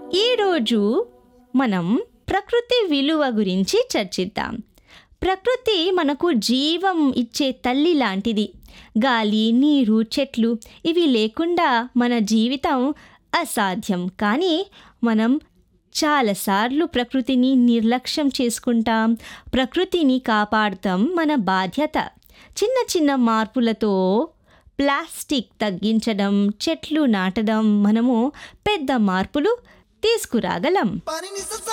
ఈరోజు మనం ప్రకృతి విలువ గురించి చర్చిద్దాం ప్రకృతి మనకు జీవం ఇచ్చే తల్లి లాంటిది గాలి నీరు చెట్లు ఇవి లేకుండా మన జీవితం అసాధ్యం కానీ మనం చాలాసార్లు ప్రకృతిని నిర్లక్ష్యం చేసుకుంటాం ప్రకృతిని కాపాడుతాం మన బాధ్యత చిన్న చిన్న మార్పులతో ప్లాస్టిక్ తగ్గించడం చెట్లు నాటడం మనము పెద్ద మార్పులు తీసుకురాగలం Pani ni sa sa